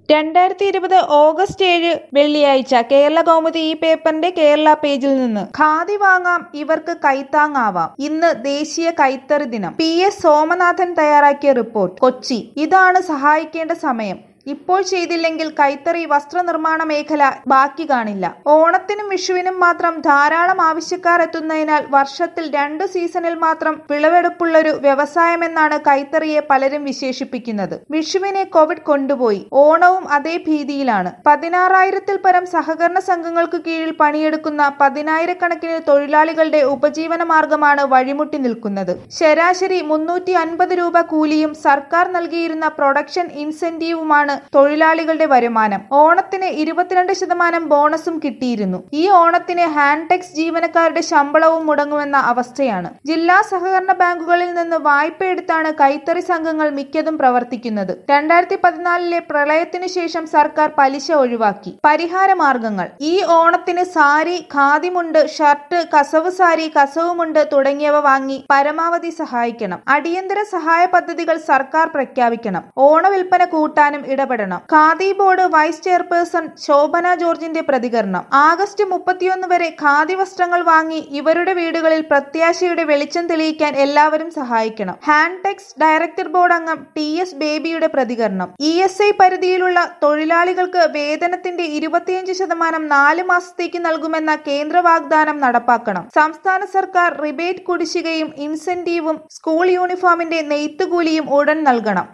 രണ്ടായിരത്തി ഇരുപത് ഓഗസ്റ്റ് ഏഴ് വെള്ളിയാഴ്ച കേരള കൗമുദി ഈ പേപ്പറിന്റെ കേരള പേജിൽ നിന്ന് ഖാദി വാങ്ങാം ഇവർക്ക് കൈത്താങ്ങാവാം ഇന്ന് ദേശീയ കൈത്തറി ദിനം പി എസ് സോമനാഥൻ തയ്യാറാക്കിയ റിപ്പോർട്ട് കൊച്ചി ഇതാണ് സഹായിക്കേണ്ട സമയം ഇപ്പോൾ ചെയ്തില്ലെങ്കിൽ കൈത്തറി വസ്ത്രനിർമ്മാണ മേഖല ബാക്കി കാണില്ല ഓണത്തിനും വിഷുവിനും മാത്രം ധാരാളം ആവശ്യക്കാർ എത്തുന്നതിനാൽ വർഷത്തിൽ രണ്ടു സീസണിൽ മാത്രം വിളവെടുപ്പുള്ളൊരു വ്യവസായമെന്നാണ് കൈത്തറിയെ പലരും വിശേഷിപ്പിക്കുന്നത് വിഷുവിനെ കോവിഡ് കൊണ്ടുപോയി ഓണവും അതേ ഭീതിയിലാണ് പതിനാറായിരത്തിൽ പരം സഹകരണ സംഘങ്ങൾക്ക് കീഴിൽ പണിയെടുക്കുന്ന പതിനായിരക്കണക്കിന് തൊഴിലാളികളുടെ ഉപജീവന മാർഗമാണ് വഴിമുട്ടി നിൽക്കുന്നത് ശരാശരി മുന്നൂറ്റി അൻപത് രൂപ കൂലിയും സർക്കാർ നൽകിയിരുന്ന പ്രൊഡക്ഷൻ ഇൻസെന്റീവുമാണ് തൊഴിലാളികളുടെ വരുമാനം ഓണത്തിന് ഇരുപത്തിരണ്ട് ശതമാനം ബോണസും കിട്ടിയിരുന്നു ഈ ഓണത്തിന് ഹാൻടെക്സ് ജീവനക്കാരുടെ ശമ്പളവും മുടങ്ങുമെന്ന അവസ്ഥയാണ് ജില്ലാ സഹകരണ ബാങ്കുകളിൽ നിന്ന് വായ്പ എടുത്താണ് കൈത്തറി സംഘങ്ങൾ മിക്കതും പ്രവർത്തിക്കുന്നത് രണ്ടായിരത്തി പതിനാലിലെ പ്രളയത്തിനു ശേഷം സർക്കാർ പലിശ ഒഴിവാക്കി പരിഹാര മാർഗങ്ങൾ ഈ ഓണത്തിന് സാരി ഖാദിമുണ്ട് ഷർട്ട് കസവ് സാരി കസവുമുണ്ട് തുടങ്ങിയവ വാങ്ങി പരമാവധി സഹായിക്കണം അടിയന്തര സഹായ പദ്ധതികൾ സർക്കാർ പ്രഖ്യാപിക്കണം ഓണവിൽപ്പന കൂട്ടാനും ഇടപെടണം khadi board vice chairperson Shobhana ജോർജിന്റെ പ്രതികരണം ആഗസ്റ്റ് മുപ്പത്തിയൊന്ന് വരെ ഖാദി വസ്ത്രങ്ങൾ വാങ്ങി ഇവരുടെ വീടുകളിൽ പ്രത്യാശയുടെ വെളിച്ചം തെളിയിക്കാൻ എല്ലാവരും സഹായിക്കണം ഹാൻടെക്സ് ഡയറക്ടർ ബോർഡ് അംഗം ടി എസ് ബേബിയുടെ പ്രതികരണം ഇ എസ് ഐ പരിധിയിലുള്ള തൊഴിലാളികൾക്ക് വേതനത്തിന്റെ ഇരുപത്തിയഞ്ച് ശതമാനം നാല് മാസത്തേക്ക് നൽകുമെന്ന കേന്ദ്ര വാഗ്ദാനം നടപ്പാക്കണം സംസ്ഥാന സർക്കാർ റിബേറ്റ് കുടിശ്ശികയും ഇൻസെന്റീവും സ്കൂൾ യൂണിഫോമിന്റെ നെയ്ത്തുകൂലിയും ഉടൻ നൽകണം